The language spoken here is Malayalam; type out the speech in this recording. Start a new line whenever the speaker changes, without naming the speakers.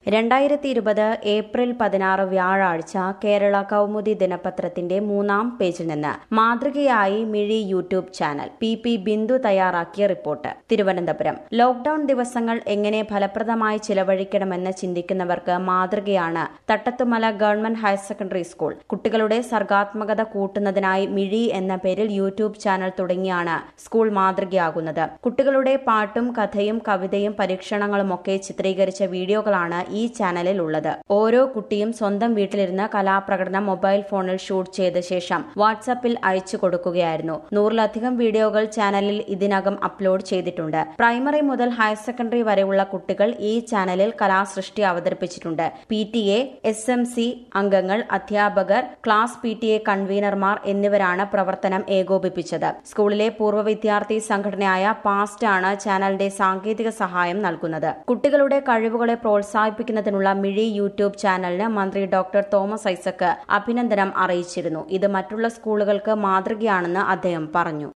രണ്ടായിരത്തി ഇരുപത് ഏപ്രിൽ പതിനാറ് വ്യാഴാഴ്ച കേരള കൗമുദി ദിനപത്രത്തിന്റെ മൂന്നാം പേജിൽ നിന്ന് മാതൃകയായി Mizhi YouTube channel P P Bindu തയ്യാറാക്കിയ റിപ്പോർട്ട് തിരുവനന്തപുരം ലോക്ഡൌൺ ദിവസങ്ങൾ എങ്ങനെ ഫലപ്രദമായി ചിലവഴിക്കണമെന്ന് ചിന്തിക്കുന്നവർക്ക് മാതൃകയാണ് Thattathumala government higher secondary school കുട്ടികളുടെ സർഗാത്മകത കൂട്ടുന്നതിനായി മിഴി എന്ന പേരിൽ യൂട്യൂബ് ചാനൽ തുടങ്ങിയാണ് സ്കൂൾ മാതൃകയാകുന്നത് കുട്ടികളുടെ പാട്ടും കഥയും കവിതയും പരീക്ഷണങ്ങളുമൊക്കെ ചിത്രീകരിച്ച വീഡിയോകളാണ് ഈ ചാനലിൽ ഉള്ളത് ഓരോ കുട്ടിയും സ്വന്തം വീട്ടിലിരുന്ന് കലാപ്രകടനം മൊബൈൽ ഫോണിൽ ഷൂട്ട് ചെയ്ത ശേഷം വാട്സാപ്പിൽ അയച്ചു കൊടുക്കുകയായിരുന്നു നൂറിലധികം വീഡിയോകൾ ചാനലിൽ ഇതിനകം അപ്ലോഡ് ചെയ്തിട്ടുണ്ട് പ്രൈമറി മുതൽ ഹയർ സെക്കൻഡറി വരെയുള്ള കുട്ടികൾ ഈ ചാനലിൽ കലാസൃഷ്ടി അവതരിപ്പിച്ചിട്ടുണ്ട് P T A S M C അംഗങ്ങൾ അധ്യാപകർ ക്ലാസ് പി ടി എ കൺവീനർമാർ എന്നിവരാണ് പ്രവർത്തനം ഏകോപിപ്പിച്ചത് സ്കൂളിലെ പൂർവ്വ വിദ്യാർത്ഥി സംഘടനയായ പാസ്റ്റ് ആണ് ചാനലിന്റെ സാങ്കേതിക സഹായം നൽകുന്നത് കുട്ടികളുടെ കഴിവുകളെ പ്രോത്സാഹിപ്പിക്കുന്നതിനുള്ള മിഴി യൂട്യൂബ് ചാനലിന് മന്ത്രി ഡോക്ടർ തോമസ് ഐസക് അഭിനന്ദനം അറിയിച്ചിരുന്നു ഇത് മറ്റുള്ള സ്കൂളുകൾക്ക് മാതൃകയാണെന്ന് അദ്ദേഹം പറഞ്ഞു